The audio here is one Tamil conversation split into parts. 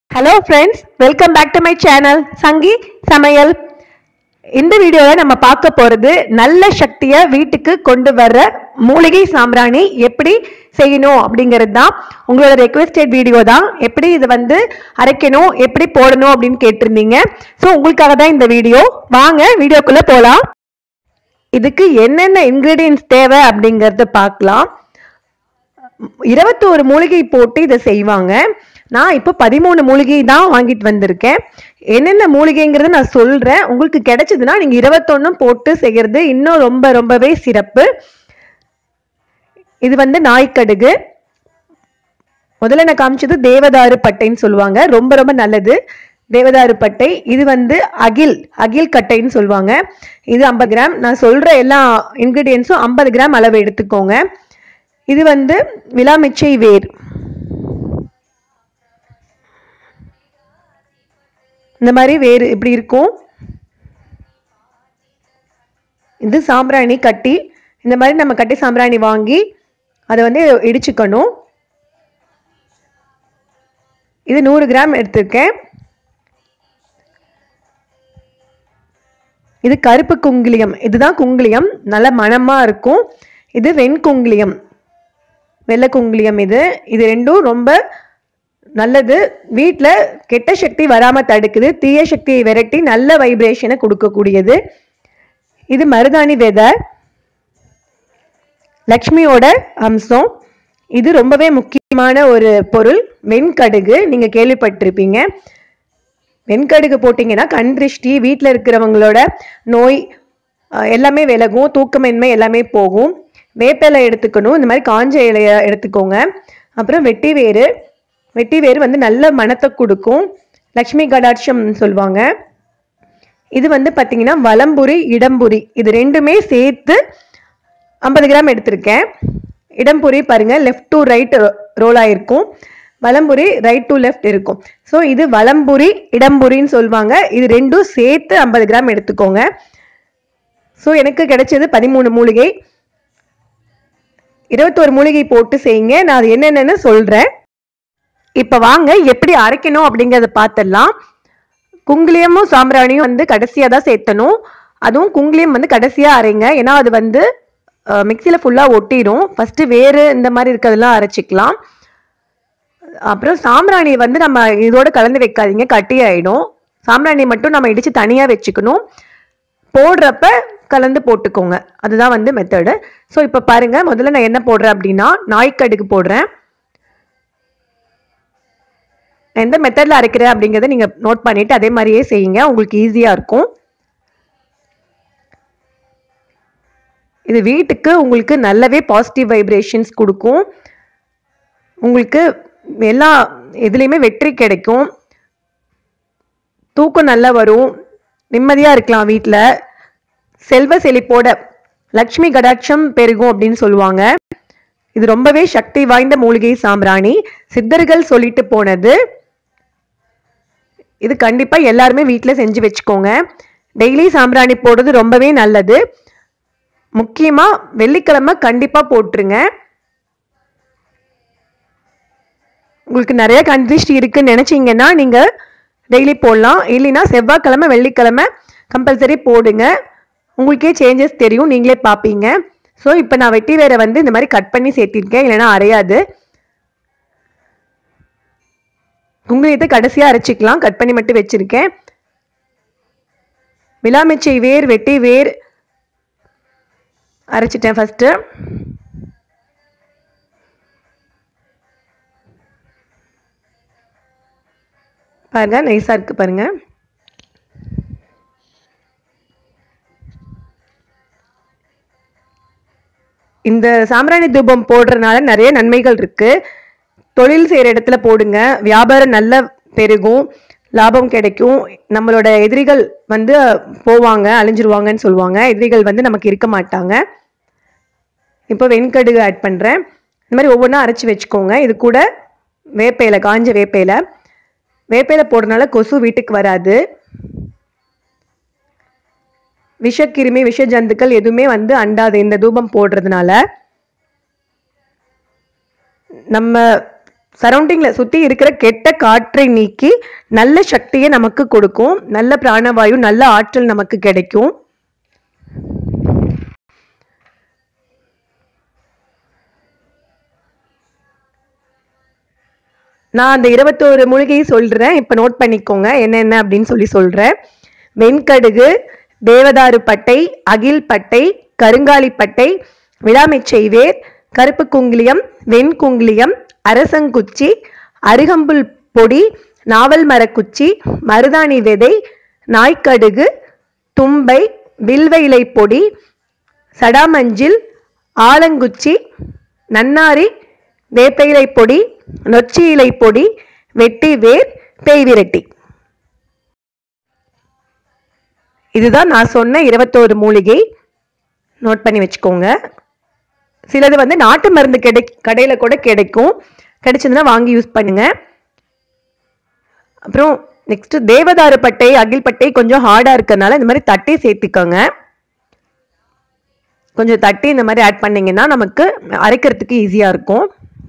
hello friends welcome back to my channel Sangi சமையல் இந்த வீடியோவில் நம்ம பார்க்க போகிறது நல்ல சக்தியை வீட்டுக்கு கொண்டு வர்ற மூலிகை சாம்பிராணி எப்படி செய்யணும் அப்படிங்கிறது தான் உங்களோட ரெக்வெஸ்டட் வீடியோ தான் எப்படி இது வந்து அரைக்கணும் எப்படி போடணும் அப்படின்னு கேட்டிருந்தீங்க ஸோ உங்களுக்காக தான் இந்த வீடியோ வாங்க வீடியோக்குள்ளே போகலாம் இதுக்கு என்னென்ன இன்க்ரீடியன்ஸ் தேவை அப்படிங்கிறத பார்க்கலாம் இருபத்தோரு மூலிகை போட்டு இதை செய்வாங்க நான் இப்போ பதிமூணு மூலிகை தான் வாங்கிட்டு வந்திருக்கேன் என்னென்ன மூலிகைங்கிறத நான் சொல்றேன் உங்களுக்கு கிடைச்சதுன்னா நீங்க இருபத்தொன்னும் போட்டு செய்யறது இன்னும் ரொம்ப ரொம்பவே சிறப்பு இது வந்து நாய்க்கடுகு முதல்ல நான் காமிச்சது தேவதாரு பட்டைன்னு சொல்லுவாங்க ரொம்ப ரொம்ப நல்லது தேவதாரு பட்டை இது வந்து அகில் அகில் கட்டைன்னு சொல்லுவாங்க இது ஐம்பது கிராம் நான் சொல்ற எல்லா இன்கிரீடியன்ஸும் ஐம்பது கிராம் அளவு எடுத்துக்கோங்க இது வந்து விலாமிச்சை வேர் இந்த மாதிரி வேர் இப்படி இருக்கும் இது சாம்பிராணி கட்டி இந்த மாதிரி நம்ம கட்டி சாம்பிராணி வாங்கி அதை வந்து இடிச்சுக்கணும் இது நூறு கிராம் எடுத்திருக்கேன் இது கருப்பு குங்கிலியம் இதுதான் குங்கிலியம் நல்ல மணமா இருக்கும் இது வெண்குங்கிலியம் வெள்ளை குங்கிலியம் இது இது ரெண்டும் ரொம்ப நல்லது வீட்டில் கெட்ட சக்தி வராமல் தடுக்குது தீய சக்தியை விரட்டி நல்ல வைப்ரேஷனை கொடுக்கக்கூடியது இது மருதாணி விதை லக்ஷ்மியோட அம்சம் இது ரொம்பவே முக்கியமான ஒரு பொருள் வெண்கடுகு நீங்கள் கேள்விப்பட்டிருப்பீங்க வெண்கடுகு போட்டிங்கன்னா கண் திருஷ்டி வீட்டில் இருக்கிறவங்களோட நோய் அஹ், எல்லாமே விலகும் தூக்கமின்மை எல்லாமே போகும் வேப்பிலை எடுத்துக்கணும் இந்த மாதிரி காஞ்ச இலைய எடுத்துக்கோங்க அப்புறம் வெட்டி வேறு வெட்டி வேறு வந்து நல்ல மணத்தை கொடுக்கும் லக்ஷ்மி கடாட்சம் சொல்லுவாங்க இது வந்து பார்த்தீங்கன்னா வலம்புரி இடம்புரி இது ரெண்டுமே சேர்த்து ஐம்பது கிராம் எடுத்திருக்கேன் இடம்புரி பாருங்க லெஃப்ட் டு ரைட் ரோல் ஆயிருக்கும் வலம்புரி ரைட் டு லெஃப்ட் இருக்கும் ஸோ இது வலம்புரி இடம்புரின்னு சொல்லுவாங்க இது ரெண்டும் சேர்த்து ஐம்பது கிராம் எடுத்துக்கோங்க ஸோ எனக்கு கிடைச்சது பதிமூணு மூலிகை இருபத்தோரு மூலிகை போட்டு செய்யுங்க நான் அது என்னென்னு சொல்கிறேன் இப்போ வாங்க எப்படி அரைக்கணும் அப்படிங்கிறத பார்த்துடலாம் குங்குலியமும் சாம்பிராணியும் வந்து கடைசியாக தான் சேர்த்தணும் அதுவும் குங்குலியம் வந்து கடைசியாக அரைங்க ஏன்னா அது வந்து மிக்சியில் ஃபுல்லாக ஒட்டிடும் ஃபஸ்ட்டு வேறு இந்த மாதிரி இருக்கிறதெல்லாம் அரைச்சிக்கலாம் அப்புறம் சாம்பிராணி வந்து நம்ம இதோட கலந்து வைக்காதீங்க கட்டி ஆயிடும் சாம்பிராணி மட்டும் நம்ம இடித்து தனியாக வச்சுக்கணும் போடுறப்ப கலந்து போட்டுக்கோங்க அதுதான் வந்து மெத்தடு ஸோ இப்போ பாருங்க முதல்ல நான் என்ன போடுறேன் அப்படின்னா நாய்க்கடுகு போடுறேன் நான் எந்த மெத்தடில் அரைக்கிறேன் அப்படிங்கிறத நீங்கள் நோட் பண்ணிவிட்டு அதே மாதிரியே செய்யுங்க உங்களுக்கு ஈஸியாக இருக்கும் இது வீட்டுக்கு உங்களுக்கு நல்லாவே பாசிட்டிவ் வைப்ரேஷன்ஸ் கொடுக்கும் உங்களுக்கு எல்லா எதுலேயுமே வெற்றி கிடைக்கும் தூக்கம் நல்லா வரும் நிம்மதியாக இருக்கலாம் வீட்டில் செல்வ செழிப்போட லக்ஷ்மி கடாட்சம் பெருகும் அப்படின்னு சொல்லுவாங்க இது ரொம்பவே சக்தி வாய்ந்த மூலிகை சாம்பிராணி சித்தர்கள் சொல்லிட்டு போனது இது கண்டிப்பாக எல்லாருமே வீட்டில் செஞ்சு வச்சுக்கோங்க டெய்லி சாம்பிராணி போடுறது ரொம்பவே நல்லது முக்கியமாக வெள்ளிக்கிழமை கண்டிப்பாக போட்டுருங்க உங்களுக்கு நிறைய கண்டிஷ்டி இருக்குன்னு நினச்சிங்கன்னா நீங்கள் டெய்லி போடலாம் இல்லைன்னா செவ்வாய்க்கிழமை வெள்ளிக்கிழமை கம்பல்சரி போடுங்க உங்களுக்கே சேஞ்சஸ் தெரியும் நீங்களே பார்ப்பீங்க ஸோ இப்போ நான் வெட்டி வேற வந்து இந்த மாதிரி கட் பண்ணி சேர்த்திருக்கேன் இல்லைன்னா அரையாது குங்குலியத்தை கடைசியாக அரைச்சிக்கலாம் கட் பண்ணி மட்டும் வச்சுருக்கேன் விலாமிச்சை வேர் வெட்டி வேர் அரைச்சிட்டேன் ஃபஸ்ட்டு பாருங்க நைஸாக இருக்கு பாருங்க இந்த சாம்பிராணி தூபம் போடுறதுனால நிறைய நன்மைகள் இருக்கு தொழில் செய்கிற இடத்துல போடுங்க வியாபாரம் நல்ல பெருகும் லாபம் கிடைக்கும் நம்மளோட எதிரிகள் வந்து போவாங்க அழிஞ்சிருவாங்கன்னு சொல்லுவாங்க எதிரிகள் வந்து நமக்கு இருக்க மாட்டாங்க இப்போ வெண்கடுகு ஆட் பண்ணுறேன் இந்த மாதிரி ஒவ்வொன்றா அரைச்சி வச்சுக்கோங்க இது கூட வேப்பையில காஞ்ச வேப்பையில வேப்பையில போடுறதுனால கொசு வீட்டுக்கு வராது விஷக்கிருமி விஷ ஜந்துக்கள் எதுவுமே வந்து அண்டாது இந்த தூபம் போடுறதுனால நம்ம சரௌண்டிங்கில் சுற்றி இருக்கிற கெட்ட காற்றை நீக்கி நல்ல சக்தியை நமக்கு கொடுக்கும் நல்ல பிராணவாயு நல்ல ஆற்றல் நமக்கு கிடைக்கும் நான் அந்த இருபத்தோரு மூலிகையை சொல்றேன் இப்ப நோட் பண்ணிக்கோங்க என்னென்ன அப்படின்னு சொல்லி சொல்றேன் வெண்கடுகு தேவதாரு பட்டை அகில் பட்டை கருங்காலி பட்டை விளாமிச்சை வேர் கருப்பு குங்கிலியம் வெண்குங்கிலியம் அரசங்குச்சி அருகம்புல் பொடி நாவல் மரக்குச்சி மருதாணி விதை நாய்க்கடுகு தும்பை வில்வ இலை பொடி சடாமஞ்சில் ஆலங்குச்சி நன்னாரி வேப்ப இலை பொடி நொச்சி இலை பொடி வெட்டி வேர் பேய்விரட்டி இதுதான் நான் சொன்ன இருபத்தோரு மூலிகை நோட் பண்ணி வச்சுக்கோங்க சிலது வந்து நாட்டு மருந்து கிடை கடையில கூட கிடைக்கும் கிடைச்சதுன்னா வாங்கி யூஸ் பண்ணுங்க அப்புறம் நெக்ஸ்ட் தேவதாரு பட்டை அகில் பட்டை கொஞ்சம் ஹார்டா இருக்கறனால இந்த மாதிரி தட்டி சேர்த்துக்கோங்க கொஞ்சம் தட்டி இந்த மாதிரி ஆட் பண்ணீங்கன்னா நமக்கு அரைக்கிறதுக்கு ஈஸியா இருக்கும்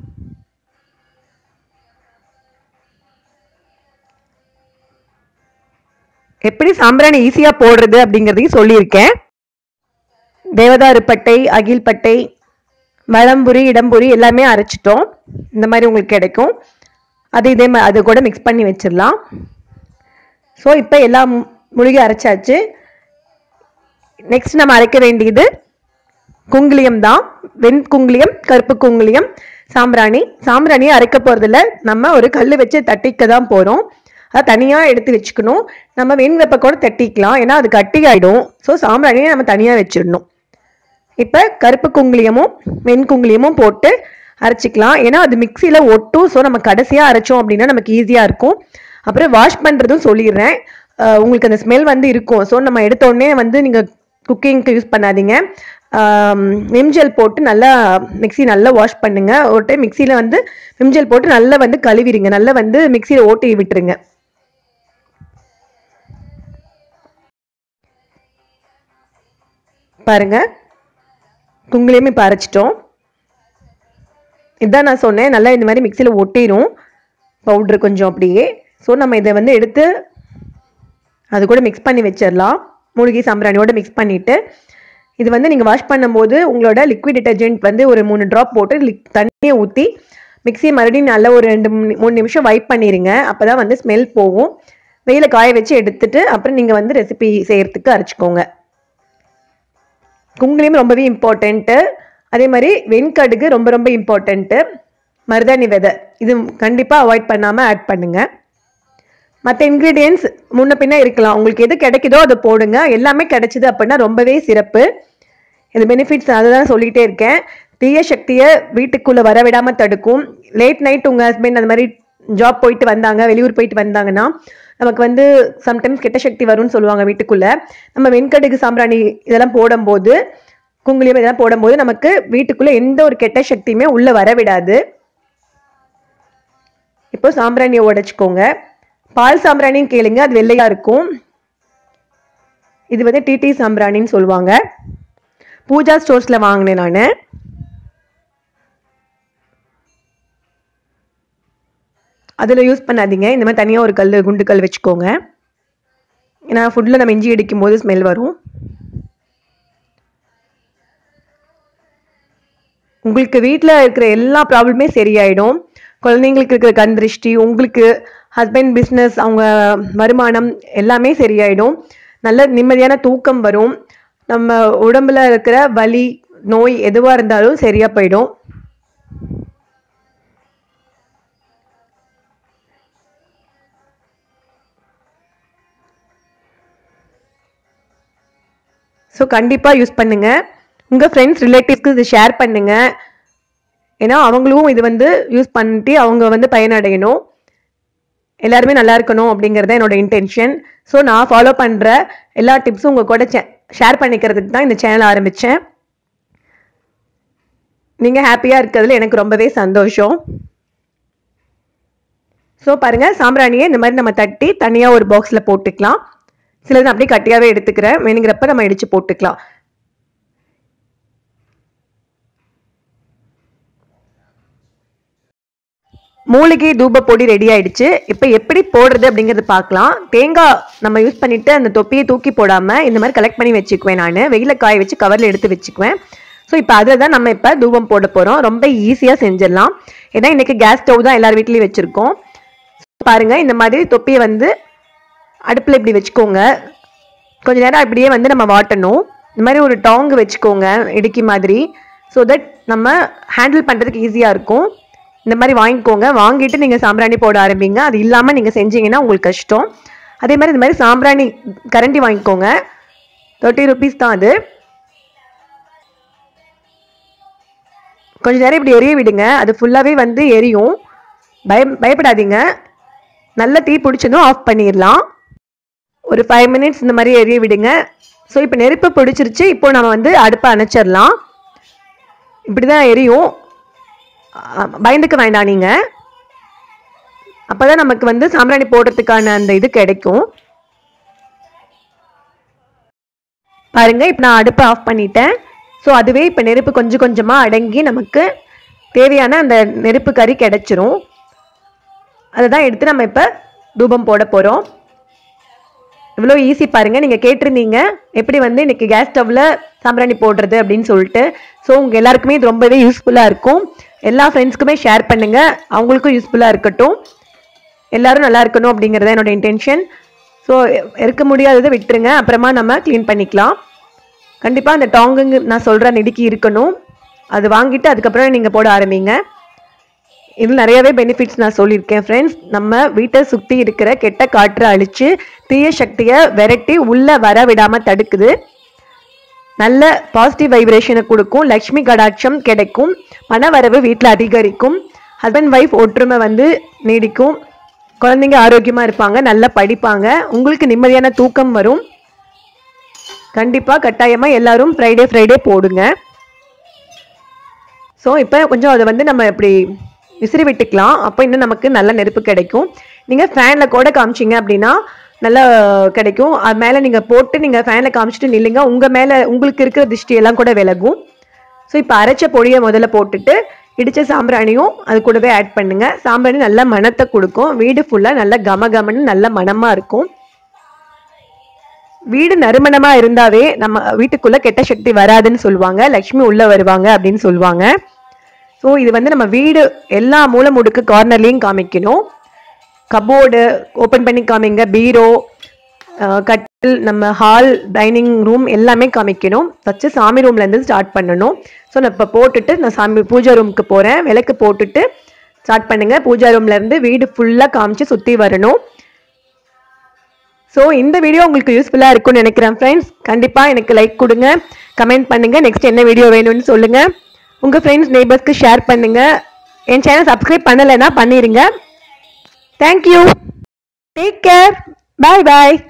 எப்படி சாம்பிராணி ஈஸியா போடுறது அப்படிங்கறதையும் சொல்லியிருக்கேன் தேவதாரு பட்டை அகில் பட்டை வளம்புரி இடம்புரி எல்லாமே அரைச்சிட்டோம் இந்த மாதிரி உங்களுக்கு கிடைக்கும் அது இதே மாதிரி அது கூட மிக்ஸ் பண்ணி வச்சிடலாம் ஸோ இப்போ எல்லா மு- மூலிகை அரைச்சாச்சு நெக்ஸ்ட் நம்ம அரைக்க வேண்டியது குங்குலியம் தான் வெண் குங்குலியம் கருப்பு குங்குலியம் சாம்பிராணி சாம்பிராணியை அரைக்க போறதில்ல நம்ம ஒரு கல் வச்சு தட்டிக்க தான் போறோம் அதை தனியாக எடுத்து வச்சுக்கணும் நம்ம வெண்வெப்ப கூட தட்டிக்கலாம் ஏன்னா அது கட்டி ஆயிடும் ஸோ சாம்பிராணியை நம்ம தனியாக வச்சிடணும் இப்போ கருப்பு குங்குலியமும் வெண் குங்குலியமும் போட்டு அரைச்சிக்கலாம் ஏன்னா அது மிக்சியில் ஒட்டும் ஸோ நம்ம கடைசியாக அரைச்சோம் அப்படின்னா நமக்கு ஈஸியாக இருக்கும் அப்புறம் வாஷ் பண்ணுறதும் சொல்லிடுறேன் அஹ் உங்களுக்கு அந்த ஸ்மெல் வந்து இருக்கும் ஸோ நம்ம எடுத்த உடனே வந்து நீங்கள் குக்கிங்க்கு யூஸ் பண்ணாதீங்க விம்ஜெல் போட்டு நல்லா மிக்ஸி நல்லா வாஷ் பண்ணுங்க ஒரு டைம் மிக்சியில் வந்து விம்ஜெல் போட்டு நல்லா வந்து கழுவிடுங்க நல்லா வந்து மிக்சியில் ஓட்டி விட்டுருங்க பாருங்க குங்குலியம் இப்போ அரைச்சிட்டோம் இதான் நான் சொன்னேன் நல்லா இந்த மாதிரி மிக்சியில் ஒட்டிரும் பவுட்ரு கொஞ்சம் அப்படியே ஸோ நம்ம இதை வந்து எடுத்து அது கூட மிக்ஸ் பண்ணி வச்சிடலாம் மூலிகை சாம்பிராணியோட மிக்ஸ் பண்ணிட்டு இது வந்து நீங்கள் வாஷ் பண்ணும்போது உங்களோட லிக்விட் டிட்டர்ஜென்ட் வந்து ஒரு மூணு ட்ராப் போட்டு லிக் தண்ணியை ஊற்றி மிக்ஸியை மறுபடியும் நல்லா ஒரு ரெண்டு மூணு மூணு நிமிஷம் வைப் பண்ணிடுங்க அப்போ தான் வந்து ஸ்மெல் போகும் வெயில காய வச்சு எடுத்துட்டு அப்புறம் நீங்கள் வந்து ரெசிபி செய்யறதுக்கு அரைச்சிக்கோங்க குங்குலியம் ரொம்பவே இம்பார்ட்டண்ட்டு அதே மாதிரி வெண்கடுகு ரொம்ப ரொம்ப இம்பார்ட்டண்ட்டு மருதாணி விதை இது கண்டிப்பாக அவாய்ட் பண்ணாமல் ஆட் பண்ணுங்க மற்ற இன்க்ரீடியன்ஸ் முன்ன பின்ன இருக்கலாம் உங்களுக்கு எது கிடைக்குதோ அதை போடுங்க எல்லாமே கிடைச்சிது அப்படின்னா ரொம்பவே சிறப்பு இது பெனிஃபிட்ஸ் அதை தான் சொல்லிகிட்டே இருக்கேன் தீய சக்தியை வீட்டுக்குள்ளே வர விடாமல் தடுக்கும் லேட் நைட் உங்கள் ஹஸ்பண்ட் அந்த மாதிரி ஜாப் போயிட்டு வந்தாங்க வெளியூர் போயிட்டு வந்தாங்கன்னா நமக்கு வந்து சம்டைம்ஸ் கெட்ட சக்தி வரும்னு சொல்லுவாங்க வீட்டுக்குள்ள நம்ம வெண்கடுகு சாம்பிராணி இதெல்லாம் போடும்போது குங்குலியம் இதெல்லாம் போடும்போது நமக்கு வீட்டுக்குள்ள எந்த ஒரு கெட்ட சக்தியுமே உள்ள வர விடாது இப்போ சாம்பிராணியை உடைச்சுக்கோங்க பால் சாம்பிராணின்னு கேளுங்க அது வெள்ளையா இருக்கும் இது வந்து டிடி சாம்பிராணின்னு சொல்லுவாங்க பூஜா ஸ்டோர்ஸ்ல வாங்கினேன் நான் அதில் யூஸ் பண்ணாதீங்க இந்த மாதிரி தனியாக ஒரு கல் குண்டு கல் வச்சுக்கோங்க ஏன்னா ஃபுட்டில் நம்ம இஞ்சி அடிக்கும் போது ஸ்மெல் வரும் உங்களுக்கு வீட்டில் இருக்கிற எல்லா ப்ராப்ளமே சரியாயிடும் குழந்தைங்களுக்கு இருக்கிற கண் திருஷ்டி உங்களுக்கு ஹஸ்பண்ட் பிஸ்னஸ் அவங்க வருமானம் எல்லாமே சரியாயிடும் நல்ல நிம்மதியான தூக்கம் வரும் நம்ம உடம்புல இருக்கிற வலி நோய் எதுவாக இருந்தாலும் சரியா போயிடும் ஸோ கண்டிப்பாக யூஸ் பண்ணுங்க உங்கள் ஃப்ரெண்ட்ஸ் ரிலேட்டிவ்ஸ்க்கு இது ஷேர் பண்ணுங்க ஏன்னா அவங்களும் இது வந்து யூஸ் பண்ணிட்டு அவங்க வந்து பயனடையணும் எல்லாருமே நல்லா இருக்கணும் அப்படிங்கிறது என்னோட இன்டென்ஷன் ஸோ நான் ஃபாலோ பண்ணுற எல்லா டிப்ஸும் உங்கள் கூட ஷேர் பண்ணிக்கிறதுக்கு தான் இந்த சேனல் ஆரம்பித்தேன் நீங்கள் ஹாப்பியாக இருக்கிறதுல எனக்கு ரொம்பவே சந்தோஷம் ஸோ பாருங்கள் சாம்பிராணியை இந்த மாதிரி நம்ம தட்டி தனியாக ஒரு பாக்ஸில் போட்டுக்கலாம் சிலது அப்படியே கட்டியாகவே எடுத்துக்கிறேன் வேணுங்கிறப்ப நம்ம இடித்து போட்டுக்கலாம் மூலிகை தூப பொடி ரெடி ஆயிடுச்சு இப்போ எப்படி போடுறது அப்படிங்கறது பார்க்கலாம் தேங்காய் நம்ம யூஸ் பண்ணிட்டு அந்த தொப்பியை தூக்கி போடாம இந்த மாதிரி கலெக்ட் பண்ணி வச்சுக்குவேன் நான் வெயில காய வச்சு கவர்ல எடுத்து வச்சுக்குவேன் ஸோ இப்போ அதில் தான் நம்ம இப்போ தூபம் போட போகிறோம் ரொம்ப ஈஸியாக செஞ்சிடலாம் ஏன்னா இன்னைக்கு கேஸ் ஸ்டவ் தான் எல்லார் வீட்லேயும் வச்சுருக்கோம் பாருங்க இந்த மாதிரி தொப்பியை வந்து அடுப்பில் இப்படி வச்சுக்கோங்க கொஞ்ச நேரம் அப்படியே வந்து நம்ம வாட்டணும் இந்த மாதிரி ஒரு டாங்கு வச்சுக்கோங்க இடுக்கி மாதிரி ஸோ தட் நம்ம ஹேண்டில் பண்ணுறதுக்கு ஈஸியாக இருக்கும் இந்த மாதிரி வாங்கிக்கோங்க வாங்கிட்டு நீங்கள் சாம்பிராணி போட ஆரம்பிங்க அது இல்லாமல் நீங்கள் செஞ்சீங்கன்னா உங்களுக்கு கஷ்டம் அதே மாதிரி இந்த மாதிரி சாம்பிராணி கரண்டி வாங்கிக்கோங்க தேர்ட்டி ருபீஸ் தான் அது கொஞ்ச நேரம் இப்படி எரிய விடுங்க அது ஃபுல்லாகவே வந்து எரியும் பயம் பயப்படாதீங்க நல்ல தீ பிடிச்சதும் ஆஃப் பண்ணிடலாம் ஒரு ஃபைவ் மினிட்ஸ் இந்த மாதிரி எரிய விடுங்க ஸோ இப்போ நெருப்பு பிடிச்சிருச்சு இப்போ நம்ம வந்து அடுப்பை அணைச்சிடலாம் இப்படி தான் எரியும் அஹ் பயந்துக்க வேண்டாம் நீங்கள் அப்போ தான் நமக்கு வந்து சாம்பிராணி போடுறதுக்கான அந்த இது கிடைக்கும் பாருங்க இப்போ நான் அடுப்பை ஆஃப் பண்ணிட்டேன் ஸோ அதுவே இப்போ நெருப்பு கொஞ்சம் கொஞ்சமாக அடங்கி நமக்கு தேவையான அந்த நெருப்பு கறி கிடைச்சிரும் அதை தான் எடுத்து நம்ம இப்போ தூபம் போட போகிறோம் இவ்வளோ ஈஸி பாருங்க நீங்கள் கேட்டிருந்தீங்க எப்படி வந்து இன்னைக்கு கேஸ் ஸ்டவ்வில் சாம்பிராணி போடுறது அப்படின்னு சொல்லிட்டு ஸோ உங்கள் எல்லாருக்குமே இது ரொம்பவே யூஸ்ஃபுல்லாக இருக்கும் எல்லா ஃப்ரெண்ட்ஸ்க்குமே ஷேர் பண்ணுங்க அவங்களுக்கும் யூஸ்ஃபுல்லாக இருக்கட்டும் எல்லாரும் நல்லா இருக்கணும் அப்படிங்கிறது என்னோட இன்டென்ஷன் ஸோ இருக்க முடியாததை விட்டுருங்க அப்புறமா நம்ம க்ளீன் பண்ணிக்கலாம் கண்டிப்பாக அந்த டாங்குங்க நான் சொல்கிற நெடுக்கி இருக்கணும் அது வாங்கிட்டு அதுக்கப்புறம் நீங்கள் போட ஆரம்பிங்க இதில் நிறையவே பெனிஃபிட்ஸ் நான் சொல்லியிருக்கேன் ஃப்ரெண்ட்ஸ் நம்ம வீட்டை சுற்றி இருக்கிற கெட்ட காற்றை அழித்து தீய சக்தியை விரட்டி உள்ளே வர விடாமல் தடுக்குது நல்ல பாசிட்டிவ் வைப்ரேஷனை கொடுக்கும் லக்ஷ்மி கடாட்சம் கிடைக்கும் பணவரவு வீட்டில் அதிகரிக்கும் ஹஸ்பண்ட் ஒய்ஃப் ஒற்றுமை வந்து நீடிக்கும் குழந்தைங்க ஆரோக்கியமாக இருப்பாங்க நல்லா படிப்பாங்க உங்களுக்கு நிம்மதியான தூக்கம் வரும் கண்டிப்பாக கட்டாயமாக எல்லாரும் ஃப்ரைடே ஃப்ரைடே போடுங்க ஸோ இப்போ கொஞ்சம் அதை வந்து நம்ம இப்படி விசிறி விட்டுக்கலாம் அப்போ இன்னும் நமக்கு நல்ல நெருப்பு கிடைக்கும் நீங்கள் ஃபேனில் கூட காமிச்சிங்க அப்படின்னா நல்லா கிடைக்கும் அது மேலே நீங்கள் போட்டு நீங்கள் ஃபேனில் காமிச்சிட்டு நில்லுங்க உங்கள் மேலே உங்களுக்கு இருக்கிற திருஷ்டி எல்லாம் கூட விலகும் ஸோ இப்போ அரைச்ச பொடியை முதல்ல போட்டுட்டு இடித்த சாம்பிராணியும் அது கூடவே ஆட் பண்ணுங்க சாம்பிராணி நல்ல மணத்தை கொடுக்கும் வீடு ஃபுல்லாக நல்ல கம கமன்னு நல்ல மணமாக இருக்கும் வீடு நறுமணமா இருந்தாவே நம்ம வீட்டுக்குள்ள கெட்ட சக்தி வராதுன்னு சொல்லுவாங்க லக்ஷ்மி உள்ள வருவாங்க அப்படின்னு சொல்லுவாங்க ஸோ இது வந்து நம்ம வீடு எல்லா மூல முடுக்கு கார்னர்லையும் காமிக்கணும் கபோர்டு ஓப்பன் பண்ணி காமிங்க பீரோ அஹ், கட்டில் நம்ம ஹால் டைனிங் ரூம் எல்லாமே காமிக்கணும் ஃபஸ்ட்டு சாமி ரூம்லேருந்து ஸ்டார்ட் பண்ணணும் ஸோ நான் இப்போ போட்டுட்டு நான் சாமி பூஜா ரூமுக்கு போகிறேன் விளக்கு போட்டுட்டு ஸ்டார்ட் பண்ணுங்க பூஜா ரூம்லேருந்து வீடு ஃபுல்லாக காமிச்சு சுற்றி வரணும் ஸோ இந்த வீடியோ உங்களுக்கு யூஸ்ஃபுல்லாக இருக்கும்னு நினைக்கிறேன் ஃப்ரெண்ட்ஸ் கண்டிப்பாக எனக்கு லைக் கொடுங்க கமெண்ட் பண்ணுங்கள் நெக்ஸ்ட் என்ன வீடியோ வேணும்னு சொல்லுங்கள் உங்கள் ஃப்ரெண்ட்ஸ் நெய்பர்ஸ்க்கு ஷேர் பண்ணுங்கள் என் சேனல் சப்ஸ்கிரைப் பண்ணலைன்னா பண்ணிடுங்க தேங்க்யூ டேக் கேர் பாய் பாய்